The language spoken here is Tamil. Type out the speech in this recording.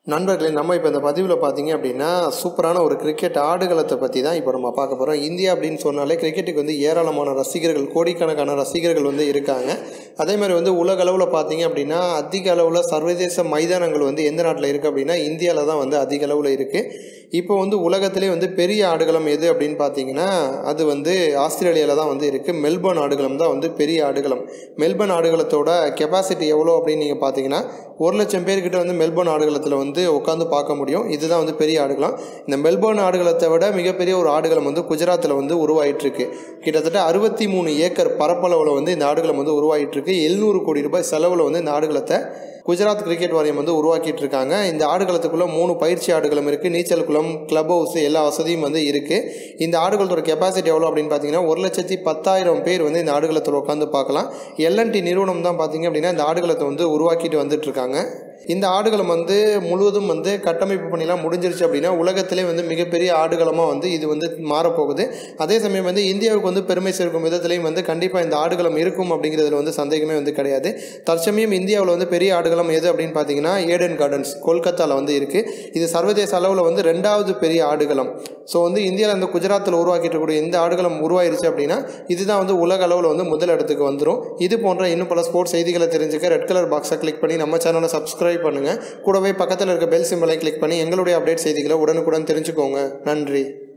நண்பர்களே நம்ம இப்போ இந்த பதிவில் பார்த்தீங்க அப்படின்னா சூப்பரான ஒரு கிரிக்கெட் ஆடுகளத்தை பற்றி தான் இப்போ நம்ம பார்க்க போகிறோம் இந்தியா அப்படின்னு சொன்னாலே கிரிக்கெட்டுக்கு வந்து ஏராளமான ரசிகர்கள் கோடிக்கணக்கான ரசிகர்கள் வந்து இருக்காங்க அதே மாதிரி வந்து உலக அளவில் பார்த்தீங்க அப்படின்னா அதிக அளவில் சர்வதேச மைதானங்கள் வந்து எந்த நாட்டில் இருக்குது அப்படின்னா இந்தியாவில் தான் வந்து அதிக அளவில் இருக்குது இப்போ வந்து உலகத்திலே வந்து பெரிய ஆடுகளம் எது அப்படின்னு பார்த்தீங்கன்னா அது வந்து ஆஸ்திரேலியாவில் தான் வந்து இருக்குது மெல்பர்ன் ஆடுகளம் தான் வந்து பெரிய ஆடுகளம் மெல்பர்ன் ஆடுகளத்தோட கெப்பாசிட்டி எவ்வளோ அப்படின்னு நீங்கள் பார்த்தீங்கன்னா ஒரு லட்சம் பேர்கிட்ட வந்து மெல்பர்ன் ஆடுகளத்தில் வந்து உட்காந்து பார்க்க முடியும் இதுதான் வந்து பெரிய ஆடுகளம் இந்த மெல்பர்ன் ஆடுகளத்தை விட மிகப்பெரிய ஒரு ஆடுகளம் வந்து குஜராத்தில் வந்து உருவாயிட்டிருக்கு கிட்டத்தட்ட அறுபத்தி மூணு ஏக்கர் பரப்பளவில் வந்து இந்த ஆடுகளம் வந்து உருவாகிட்டு எழுநூறு கோடி ரூபாய் செலவில் வந்து இந்த ஆடுகளத்தை குஜராத் கிரிக்கெட் வாரியம் வந்து உருவாக்கிட்டு இருக்காங்க இந்த ஆடுகளத்துக்குள்ளே மூணு பயிற்சி ஆடுகளம் இருக்குது நீச்சல் குளம் கிளப் ஹவுஸ் எல்லா வசதியும் வந்து இருக்குது இந்த ஆடுகளத்தோட கெப்பாசிட்டி எவ்வளோ அப்படின்னு பார்த்தீங்கன்னா ஒரு லட்சத்தி பத்தாயிரம் பேர் வந்து இந்த ஆடுகளத்தில் உட்காந்து பார்க்கலாம் எல்என்டி நிறுவனம் தான் பார்த்தீங்க அப்படின்னா இந்த ஆடுகளத்தை வந்து உருவாக்கிட்டு வந்துட்டு இருக்காங்க இந்த ஆடுகளம் வந்து முழுவதும் வந்து கட்டமைப்பு பணிலாம் முடிஞ்சிருச்சு அப்படின்னா உலகத்திலே வந்து மிகப்பெரிய ஆடுகளமாக வந்து இது வந்து மாறப்போகுது அதே சமயம் வந்து இந்தியாவுக்கு வந்து பெருமை சேர்க்கும் விதத்துலையும் வந்து கண்டிப்பாக இந்த ஆடுகளம் இருக்கும் அப்படிங்கிறதுல வந்து சந்தேகமே வந்து கிடையாது தற்சமயம் இந்தியாவில் வந்து பெரிய ஆடுகளம் எது அப்படின்னு பார்த்தீங்கன்னா ஏடன் கார்டன்ஸ் கொல்கத்தாவில் வந்து இருக்குது இது சர்வதேச அளவில் வந்து ரெண்டாவது பெரிய ஆடுகளம் ஸோ வந்து இந்தியாவில் இந்த குஜராத்தில் உருவாக்கிட்டு இருக்கக்கூடிய இந்த ஆடுகளம் உருவாயிருச்சு அப்படின்னா இதுதான் வந்து உலக அளவில் வந்து முதல் இடத்துக்கு வந்துடும் இது போன்ற இன்னும் பல ஸ்போர்ட்ஸ் செய்திகளை தெரிஞ்சுக்க ரெட் கலர் பாக்ஸை கிளிக் பண்ணி நம்ம சேனலை சப்ஸ்கிரைப் பண்ணுங்கள் கூடவே பக்கத்தில் இருக்க பெல் சிம்பலை கிளிக் பண்ணி எங்களுடைய அப்டேட் செய்திகளை உடனுக்குடன் தெரிஞ்சுக்கோங்க நன்றி